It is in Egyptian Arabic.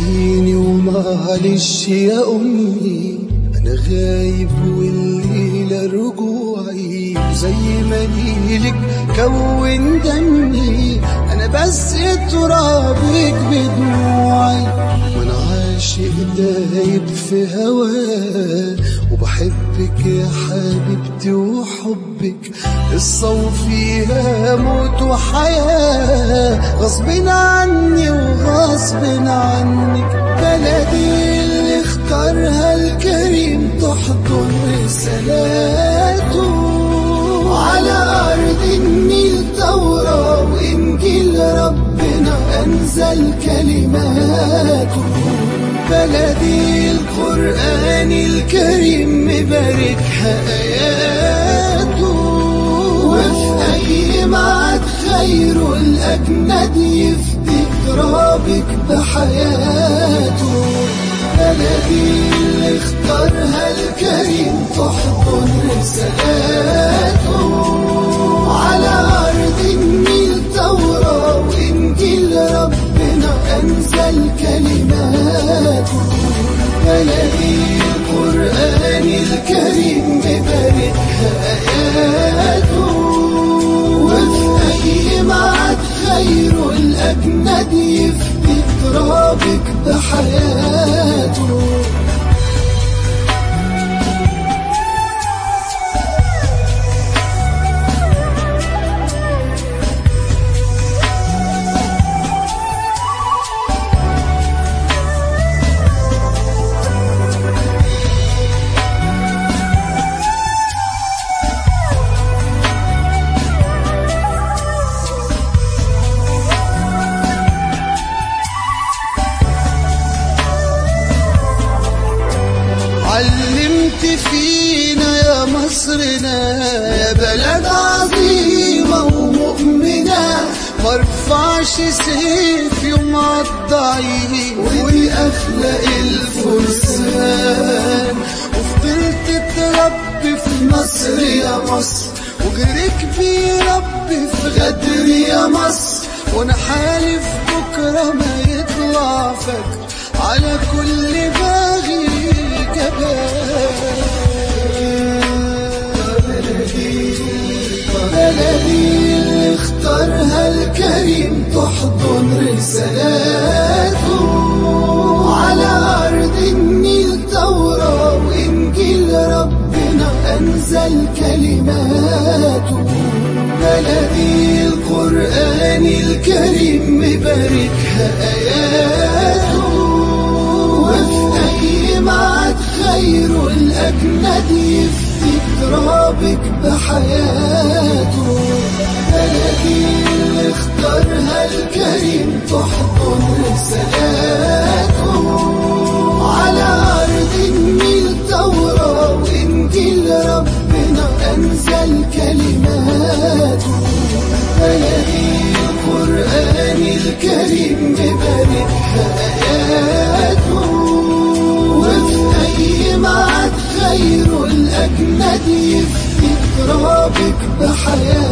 سامحيني ومعلش يا أمي أنا غايب والليلة رجوعي زي ما نيلك كون دمي أنا بس ترابك بدموعي وأنا عاشق دايب في هواه وبحبك يا حبيبتي وحبك قصة وفيها موت وحياة غصب عني وغصب عنك بلدي اللي اختارها الكريم تحضن رسالاته على أرض النيل توراة وإنجيل ربنا أنزل كلماته بلدي القرآن الكريم مباركها آياته وفي أي معاد خير الأجند يفدي ترابك بحياته بلدي اللي اختارها الكريم تحضن رسالاته على أرض النيل توراة وإنجيل ربنا أنزل كلماته بلدي القرآن الكريم مباركها آياته وفي أي معاد خير الأجند يفدي ترابك بحياته علمت فينا يا مصرنا يا بلد عظيمة ومؤمنة مرفعش سيف يوم عالضعيف ودي أخلاق الفرسان وفضلت تربي في مصر يا مصر وغيرك بيربي في غدر يا مصر وانا حالف بكرة ما يطلع فجر على كل باغي بلدي اللي اختارها الكريم تحضن رسالاته على أرض النيل توراة وإنجيل ربنا أنزل كلماته بلدي القرآن الكريم مباركها آياته وفي أي معاد خير الأجند يفدي ترابك بحياته بلدي اللي اختارها الكريم تحضن رسالاته على أرض النيل توراة وإنجيل ربنا أنزل كلماته بلدي القرآن الكريم مباركها آياته وفي أي معاد خير الأجند يفدي ترابك بحياته